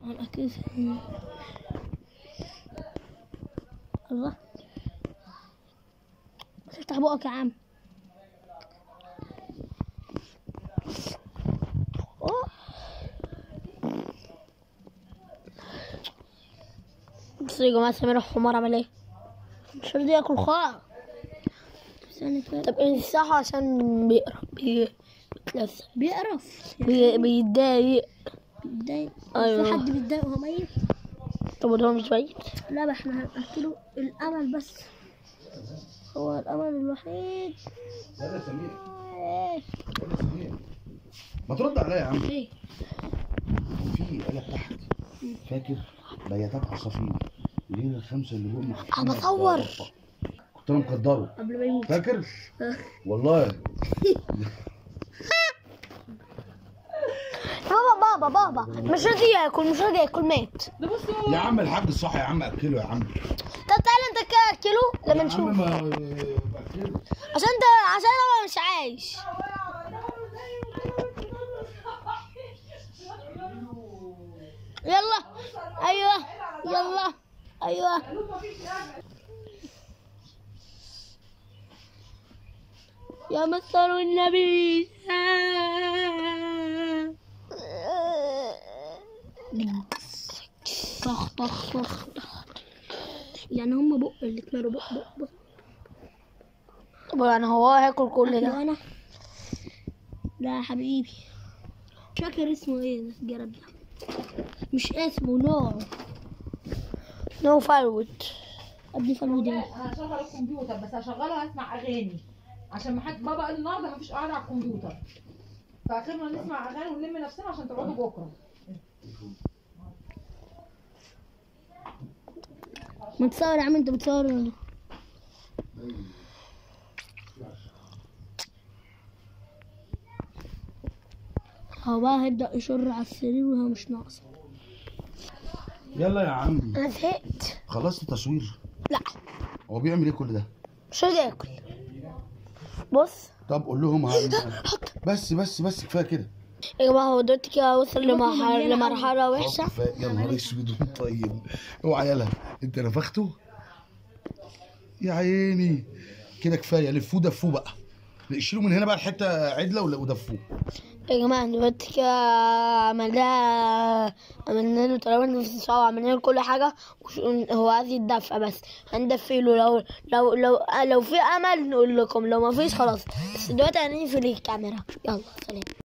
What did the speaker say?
اكيد الله افتح بقك يا عم أوه. بصوا يا جماعة سمير الحمار عمل ايه مش راضي ياكل خالص استنى كده. طب امسحه عشان بيقرف بي... بيتلسع. بيقرف بي... بيتضايق بيتضايق أيوة. في حد بيتضايق وهو ميت طب وده مش ميت لا بقى احنا هنأكله الأمل بس هو الأمل الوحيد يلا سمير إيه. يلا سمير ما ترد عليا يا عم ايه في آلة تحت فاكر بياتات عصافير ليه الخمسة اللي هم أنا بصور. كنت انا مقدره قبل ما يموت فاكر والله بابا بابا بابا مش راضي ياكل مش راضي ياكل مات يا عم الحاج الصح يا عم اكله يا عم طب تعالى انت كده اكله لما يا نشوف عم ما باكله عشان انت عشان هو مش عايش يلا ايوه يلا ايوه يا مثل النبي طخ طخ طخ طخ يعني هم بق اللي اتمروا بق بق بق طب يعني هو هياكل كل ده انا لا يا حبيبي مش فاكر اسمه ايه ده الجرب ده مش اسمه نوعه نو فالوت ابني فلود ايه انا هشغل الكمبيوتر بس هشغله هسمع اغاني عشان ما حد بابا قال النهارده مفيش قعده على الكمبيوتر فاخرنا نسمع اغاني ونلم نفسنا عشان تقعدوا بكره ما تصور يا عم انت بتصور ولا هو بقى هيبدأ يشر على السرير وهو مش ناقصة يلا يا عم انا زهقت خلصت تصوير لا هو بيعمل ايه كل ده مش راضي ياكل بص طب قول لهم هن... بس بس بس كفايه كده يا جماعه هو دلوقتي كده وصل لمرحله مليانة لمرحله خلاص وحشه كفايه يا نهار اسود طيب اوعى يلا انت نفخته يا عيني كده كفايه لفوه دفوه بقى شيلوا من هنا بقى الحته عدله ولا- ودفوه يا جماعه دلوقتي كده عملناها عملنا له تقريبا نص ساعه وعملنا له كل حاجه وش- هو عايز يتدفى بس هندفي له لو لو لو لو في امل نقول لكم لو ما فيش خلاص بس دلوقتي هنقفل الكاميرا يلا سلام